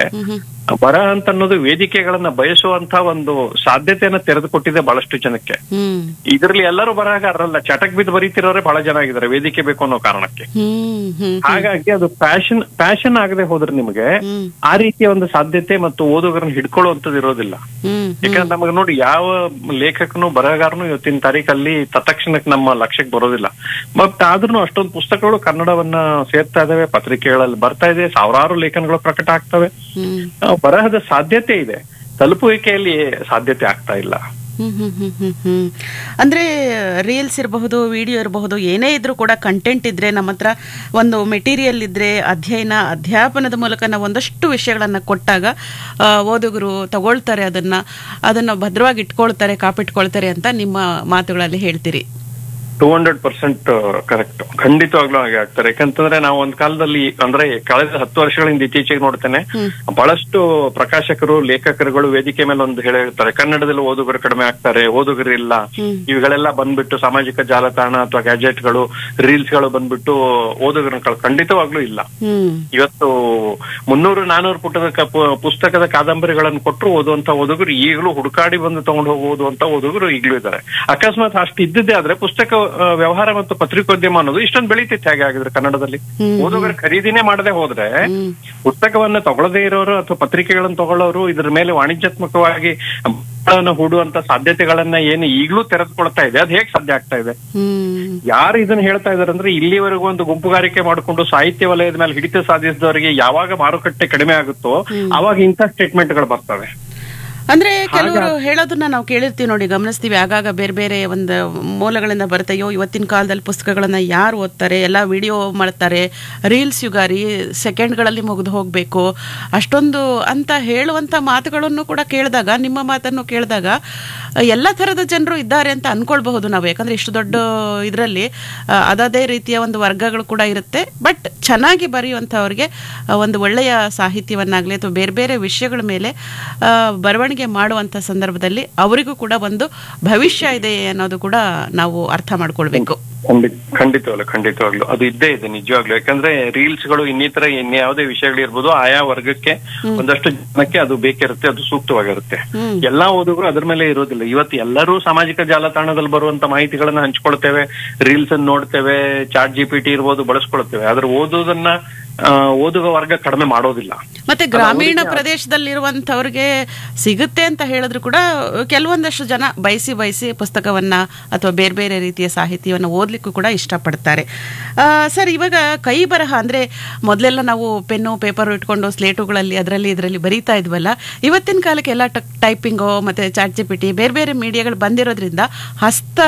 ಬರಹ ಅಂತ ಅನ್ನೋದು ವೇದಿಕೆಗಳನ್ನ ಬಯಸುವಂತ ಒಂದು ಸಾಧ್ಯತೆಯನ್ನ ತೆರೆದುಕೊಟ್ಟಿದೆ ಬಹಳಷ್ಟು ಜನಕ್ಕೆ ಹ್ಮ್ ಇದರಲ್ಲಿ ಎಲ್ಲರೂ ಬರಹಗಾರರಲ್ಲ ಚಟಕ್ ಬಿದ್ದು ಬರೀತಿರೋರೆ ಬಹಳ ಜನ ಆಗಿದ್ದಾರೆ ವೇದಿಕೆ ಬೇಕು ಅನ್ನೋ ಕಾರಣಕ್ಕೆ ಹ್ಮ್ ಹ್ಮ್ ಹಾಗಾಗಿ ಅದು ಪ್ಯಾಷನ್ ಪ್ಯಾಷನ್ ಆಗದೆ ಹೋದ್ರೆ ನಿಮಗೆ ಹ್ಮ್ ಆ ರೀತಿಯ ಒಂದು ಸಾಧ್ಯತೆ ಮತ್ತು ಓದುಗರನ್ನ ಹಿಡ್ಕೊಳ್ಳುವಂತದ್ದು ಇರೋದಿಲ್ಲ ಹ್ಮ್ ಯಾಕಂದ್ರೆ ನಮಗೆ ನೋಡಿ ಯಾವ ಲೇಖಕನು ಬರಹಗಾರನು ಇವತ್ತಿನ ತಾರೀಕಲ್ಲಿ ತತ್ಕ್ಷಣಕ್ಕೆ ನಮ್ಮ ಲಕ್ಷ್ಯಕ್ಕೆ ಬರೋದಿಲ್ಲ ಬಟ್ ಆದ್ರೂ ಅಷ್ಟೊಂದು ಪುಸ್ತಕಗಳು ಕನ್ನಡವನ್ನ ಸೇರ್ತಾ ಇದಾವೆ ಪತ್ರಿಕೆಗಳಲ್ಲಿ ಬರ್ತಾ ಇದೆ ಸಾವಿರಾರು ಲೇಖನಗಳು ಪ್ರಕಟ ಆಗ್ತವೆ ಹ್ಮ್ ಆ, ಬರಹದ ಸಾಧ್ಯತೆ ಇದೆ ತಲುಪುವಿಕೆಯಲ್ಲಿ ಸಾಧ್ಯತೆ ಆಗ್ತಾ ಇಲ್ಲ ಹ್ಮ್ ಹ್ಮ್ ಹ್ಮ್ ಹ್ಮ್ ಹ್ಮ್ ಅಂದ್ರೆ ರೀಲ್ಸ್ ಇರಬಹುದು ವಿಡಿಯೋ ಇರಬಹುದು ಏನೇ ಇದ್ರೂ ಕೂಡ ಕಂಟೆಂಟ್ ಇದ್ರೆ ನಮ್ಮ ಹತ್ರ ಒಂದು ಮೆಟೀರಿಯಲ್ ಇದ್ರೆ ಅಧ್ಯಯನ ಅಧ್ಯಾಪನದ ಮೂಲಕ ನಾವು ಒಂದಷ್ಟು ವಿಷಯಗಳನ್ನ ಕೊಟ್ಟಾಗ ಆ, ಓದುಗರು ತಗೊಳ್ತಾರೆ ಅದನ್ನ ಅದನ್ನ ಭದ್ರವಾಗಿ ಇಟ್ಕೊಳ್ತಾರೆ ಕಾಪಿಟ್ಕೊಳ್ತಾರೆ ಅಂತ ನಿಮ್ಮ ಮಾತುಗಳಲ್ಲಿ ಹೇಳ್ತೀರಿ ಟೂ ಹಂಡ್ರೆಡ್ ಪರ್ಸೆಂಟ್ ಕರೆಕ್ಟ್ ಖಂಡಿತವಾಗ್ಲೂ ಹಾಗೆ ಆಗ್ತಾರೆ ಯಾಕಂತಂದ್ರೆ ನಾವು ಒಂದ್ ಕಾಲದಲ್ಲಿ ಅಂದ್ರೆ ಕಳೆದ ಹತ್ತು ವರ್ಷಗಳಿಂದ ಇತ್ತೀಚೆಗೆ ನೋಡ್ತೇನೆ ಬಹಳಷ್ಟು ಪ್ರಕಾಶಕರು ಲೇಖಕರುಗಳು ವೇದಿಕೆ ಮೇಲೆ ಒಂದು ಹೇಳಿರ್ತಾರೆ ಕನ್ನಡದಲ್ಲಿ ಓದುಗರು ಕಡಿಮೆ ಆಗ್ತಾರೆ ಓದುಗರು ಇಲ್ಲ ಇವುಗಳೆಲ್ಲ ಬಂದ್ಬಿಟ್ಟು ಸಾಮಾಜಿಕ ಜಾಲತಾಣ ಅಥವಾ ಗ್ಯಾಜೆಟ್ಗಳು ರೀಲ್ಸ್ ಗಳು ಬಂದ್ಬಿಟ್ಟು ಓದುಗರನ್ನ ಕಳ್- ಖಂಡಿತವಾಗ್ಲೂ ಇಲ್ಲ ಹ್ಮ್ ಇವತ್ತು ಮುನ್ನೂರು ನಾನೂರು ಪುಟದ ಕ- ಪು- ಪುಸ್ತಕದ ಕಾದಂಬರಿಗಳನ್ನು ಕೊಟ್ಟರು ಓದುವಂತ ಓದುಗರು ಈಗಲೂ ಹುಡುಕಾಡಿ ಬಂದು ತಗೊಂಡು ಹೋಗಿ ಓದುವಂತ ಓದುಗರು ಈಗಲೂ ಇದ್ದಾರೆ ಅಕಸ್ಮಾತ್ ಅಷ್ಟು ಇದ್ದಿದ್ದೇ ಆದ್ರೆ ಪುಸ್ತಕ ಆ, ವ್ಯವಹಾರ ಮತ್ತು ಪತ್ರಿಕೋದ್ಯಮ ಅನ್ನೋದು ಇಷ್ಟೊಂದು ಬೆಳೀತಿತ್ತು ಹೇಗೆ ಆಗಿದ್ರೆ ಕನ್ನಡದಲ್ಲಿ ಓದುಗರ ಖರೀದಿನೇ ಮಾಡದೆ ಹೋದ್ರೆ ಪುಸ್ತಕವನ್ನ ತಗೊಳ್ಳದೇ ಇರೋರು ಅಥವಾ ಪತ್ರಿಕೆಗಳನ್ನು ತಗೊಳ್ಳೋರು ಇದ್ರ ಮೇಲೆ ವಾಣಿಜ್ಯಾತ್ಮಕವಾಗಿ ಬಂಡವಾಳವನ್ನ ಹೂಡುವಂತ ಸಾಧ್ಯತೆಗಳನ್ನ ಏನು ಈಗಲೂ ತೆರೆದುಕೊಳ್ತಾ ಇದೆ ಅದು ಹೇಗೆ ಸಾಧ್ಯ ಆಗ್ತಾ ಇದೆ ಹ್ಮ್ ಯಾರು ಇದನ್ನ ಹೇಳ್ತಾ ಇದಾರೆ ಅಂದ್ರೆ ಇಲ್ಲಿವರೆಗೂ ಒಂದು ಗುಂಪುಗಾರಿಕೆ ಮಾಡಿಕೊಂಡು ಸಾಹಿತ್ಯ ವಲಯದ ಮೇಲೆ ಹಿಡಿತ ಸಾಧಿಸಿದವರಿಗೆ ಯಾವಾಗ ಮಾರುಕಟ್ಟೆ ಕಡಿಮೆ ಆಗುತ್ತೋ ಅವಾಗ ಇಂಥ ಸ್ಟೇಟ್ಮೆಂಟ್ ಗಳು ಬರ್ತವೆ ಅಂದ್ರೆ ಕೆಲವರು ಹೇಳೋದನ್ನ ನಾವು ಕೇಳಿರ್ತೀವಿ ನೋಡಿ ಗಮನಿಸ್ತೀವಿ ಆಗಾಗ ಬೇರೆ ಬೇರೆ ಒಂದು ಮೂಲಗಳಿಂದ ಬರುತ್ತೆಯೋ ಇವತ್ತಿನ ಕಾಲದಲ್ಲಿ ಪುಸ್ತಕಗಳನ್ನ ಯಾರು ಓದ್ತಾರೆ ಎಲ್ಲ ವಿಡಿಯೋ ಮಾಡ್ತಾರೆ ರೀಲ್ಸ್ ಯುಗಾರಿ ಸೆಕೆಂಡ್ಗಳಲ್ಲಿ ಮುಗಿದು ಹೋಗ್ಬೇಕು ಅಷ್ಟೊಂದು ಅಂತ ಹೇಳುವಂತ ಮಾತುಗಳನ್ನು ಕೂಡ ಕೇಳಿದಾಗ ನಿಮ್ಮ ಮಾತನ್ನು ಕೇಳಿದಾಗ ಎಲ್ಲ ಥರದ ಜನರು ಇದ್ದಾರೆ ಅಂತ ಅನ್ಕೊಳ್ಬಹುದು ನಾವು ಯಾಕಂದ್ರೆ ಇಷ್ಟು ದೊಡ್ಡ ಇದರಲ್ಲಿ ಅದೇ ರೀತಿಯ ಒಂದು ವರ್ಗಗಳು ಕೂಡ ಇರುತ್ತೆ ಬಟ್ ಚೆನ್ನಾಗಿ ಬರೆಯುವಂಥವ್ರಿಗೆ ಆ, ಒಂದು ಒಳ್ಳೆಯ ಸಾಹಿತ್ಯವನ್ನಾಗಲಿ ಅಥವಾ ಬೇರೆ ಬೇರೆ ವಿಷಯಗಳ ಮೇಲೆ ಆ, ಬರವಣಿಗೆ ಮಾಡುವಂಥ ಸಂದರ್ಭದಲ್ಲಿ ಅವರಿಗೂ ಕೂಡ ಒಂದು ಭವಿಷ್ಯ ಇದೆ ಅನ್ನೋದು ಕೂಡ ನಾವು ಅರ್ಥ ಮಾಡ್ಕೊಳ್ಬೇಕು ಖಂಡಿತ ಖಂಡಿತವಾಗ್ಲು ಖಂಡಿತವಾಗ್ಲು ಅದು ಇದ್ದೇ ಇದೆ ನಿಜವಾಗ್ಲು ಯಾಕಂದ್ರೆ ರೀಲ್ಸ್ ಗಳು ಇನ್ನಿತರ ಇನ್ಯಾವುದೇ ವಿಷಯಗಳಿರ್ಬೋದು ಆಯಾ ವರ್ಗಕ್ಕೆ ಒಂದಷ್ಟು ಜನಕ್ಕೆ ಅದು ಬೇಕಿರುತ್ತೆ ಅದು ಸೂಕ್ತವಾಗಿರುತ್ತೆ ಎಲ್ಲಾ ಓದುಗರು ಅದ್ರ ಮೇಲೆ ಇರೋದಿಲ್ಲ ಇವತ್ತು ಎಲ್ಲರೂ ಸಾಮಾಜಿಕ ಜಾಲತಾಣದಲ್ಲಿ ಬರುವಂತ ಮಾಹಿತಿಗಳನ್ನ ಹಂಚ್ಕೊಳ್ತೇವೆ ರೀಲ್ಸ್ ಅನ್ನು ನೋಡ್ತೇವೆ ಚಾಟ್ ಜಿ ಪಿ ಟಿ ಇರ್ಬೋದು ಬಳಸ್ಕೊಳ್ತೇವೆ ಆದ್ರೆ ಓದೋದನ್ನ ಆ, ಓದುವ ವರ್ಗ ಕಡಿಮೆ ಮಾಡೋದಿಲ್ಲ ಮತ್ತೆ ಗ್ರಾಮೀಣ ಪ್ರದೇಶದಲ್ಲಿರುವಂಥವ್ರಿಗೆ ಸಿಗುತ್ತೆ ಅಂತ ಹೇಳಿದ್ರು ಕೂಡ ಕೆಲವೊಂದಷ್ಟು ಜನ ಬಯಸಿ ಬಯಸಿ ಪುಸ್ತಕವನ್ನ ಅಥವಾ ಬೇರೆ ಬೇರೆ ರೀತಿಯ ಸಾಹಿತ್ಯವನ್ನು ಓದ್ಲಿಕ್ಕೂ ಕೂಡ ಇಷ್ಟಪಡ್ತಾರೆ ಆ, ಸರ್ ಇವಾಗ ಕೈ ಬರಹ ಅಂದ್ರೆ ಮೊದಲೆಲ್ಲ ನಾವು ಪೆನ್ನು ಪೇಪರ್ ಇಟ್ಕೊಂಡು ಸ್ಲೇಟುಗಳಲ್ಲಿ ಅದರಲ್ಲಿ ಇದರಲ್ಲಿ ಬರೀತಾ ಇದ್ವಲ್ಲ ಇವತ್ತಿನ ಕಾಲಕ್ಕೆ ಎಲ್ಲ ಟೈಪಿಂಗು ಮತ್ತೆ ಚಾಟ್ ಜಿ ಪಿ ಟಿ ಬೇರೆ ಬೇರೆ ಮೀಡಿಯಾಗಳು ಬಂದಿರೋದ್ರಿಂದ ಹಸ್ತ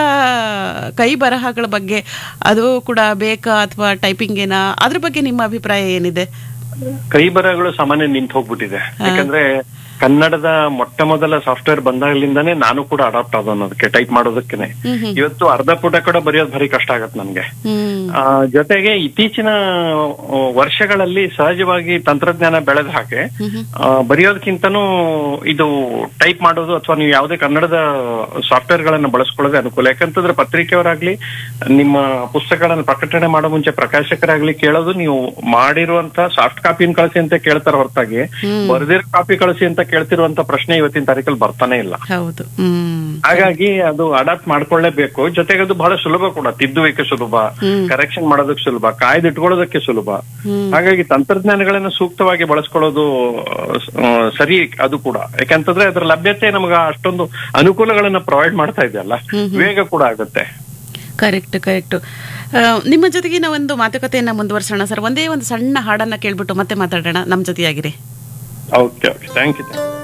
ಕೈ ಬರಹಗಳ ಬಗ್ಗೆ ಅದು ಕೂಡ ಬೇಕಾ ಅಥವಾ ಟೈಪಿಂಗ್ ಏನಾ ಅದ್ರ ಬಗ್ಗೆ ನಿಮ್ಮ ಅಭಿಪ್ರಾಯ ಏನಿದೆ ಕೈ ಬರಹಗಳು ಸಾಮಾನ್ಯ ನಿಂತು ಹೋಗ್ಬಿಟ್ಟಿದೆ ಯಾಕಂದ್ರೆ ಕನ್ನಡದ ಮೊಟ್ಟ ಮೊದಲ ಸಾಫ್ಟ್ವೇರ್ ಬಂದಾಗಲಿಂದಾನೇ ನಾನು ಕೂಡ ಅಡಾಪ್ಟ್ ಆದ ಅನ್ನೋದಕ್ಕೆ ಟೈಪ್ ಮಾಡೋದಕ್ಕೇನೆ ಇವತ್ತು ಅರ್ಧ ಪುಟ ಕೂಡ ಬರೆಯೋದು ಭಾರಿ ಕಷ್ಟ ಆಗತ್ತೆ ನನ್ಗೆ ಹ್ಮ್ ಆ, ಜೊತೆಗೆ ಇತ್ತೀಚಿನ ಆ, ವರ್ಷಗಳಲ್ಲಿ ಸಹಜವಾಗಿ ತಂತ್ರಜ್ಞಾನ ಬೆಳೆದ ಹಾಗೆ ಆ, ಬರೆಯೋದಕ್ಕಿಂತನೂ ಇದು ಟೈಪ್ ಮಾಡೋದು ಅಥವಾ ನೀವು ಯಾವುದೇ ಕನ್ನಡದ ಸಾಫ್ಟ್ವೇರ್ ಗಳನ್ನ ಬಳಸ್ಕೊಳ್ಳೋದೇ ಅನುಕೂಲ ಯಾಕಂತಂದ್ರೆ ಪತ್ರಿಕೆಯವರಾಗ್ಲಿ ನಿಮ್ಮ ಪುಸ್ತಕಗಳನ್ನ ಪ್ರಕಟಣೆ ಮಾಡೋ ಮುಂಚೆ ಪ್ರಕಾಶಕರಾಗ್ಲಿ ಕೇಳೋದು ನೀವು ಮಾಡಿರುವಂತ ಸಾಫ್ಟ್ ಕಾಪಿನ ಕಳಿಸಿ ಅಂತ ಕೇಳ್ತಾರ ಹೊರತಾಗಿ ಬರೆದಿರೋ ಕಾಪಿ ಕಳಿಸಿ ಅಂತ ಕೇಳ್ತಿರುವಂತ ಪ್ರಶ್ನೆ ಇವತ್ತಿನ ತಾರೀಕಲ್ಲಿ ಬರ್ತಾನೆ ಇಲ್ಲ ಹೌದು ಹ್ಮ್ ಹಾಗಾಗಿ ಅದು ಅಡಾಪ್ಟ್ ಮಾಡ್ಕೊಳ್ಳೇಬೇಕು ಜೊತೆಗೆ ಅದು ಬಹಳ ಸುಲಭ ಕೂಡ ತಿದ್ದುವಿಕೆ ಸುಲಭ ಕರೆಕ್ಷನ್ ಮಾಡೋದಕ್ಕೆ ಸುಲಭ ಕಾಯ್ದಿಟ್ಕೊಳ್ಳೋದಕ್ಕೆ ಸುಲಭ ಹಾಗಾಗಿ ತಂತ್ರಜ್ಞಾನಗಳನ್ನ ಸೂಕ್ತವಾಗಿ ಬಳಸ್ಕೊಳ್ಳೋದು ಆ, ಸರಿ ಅದು ಕೂಡ ಯಾಕಂತಂದ್ರೆ ಅದರ ಲಭ್ಯತೆ ನಮ್ಗೆ ಅಷ್ಟೊಂದು ಅನುಕೂಲಗಳನ್ನ ಪ್ರೊವೈಡ್ ಮಾಡ್ತಾ ಇದೆಯಲ್ಲ ವೇಗ ಕೂಡ ಆಗುತ್ತೆ ಕರೆಕ್ಟ್ ಕರೆಕ್ಟ್ ನಿಮ್ಮ ಜೊತೆಗಿನ ಒಂದು ಮಾತುಕತೆಯನ್ನ ಮುಂದುವರ್ಸೋಣ ಸರ್ ಒಂದೇ ಒಂದು ಸಣ್ಣ ಹಾಡನ್ನ ಕೇಳ್ಬಿಟ್ಟು ಮತ್ತೆ ಮಾತಾಡೋಣ ನಮ್ಮ ಜೊತೆಯಾಗಿರಿ ಓಕೆ ಓಕೆ ಥ್ಯಾಂಕ್ ಯು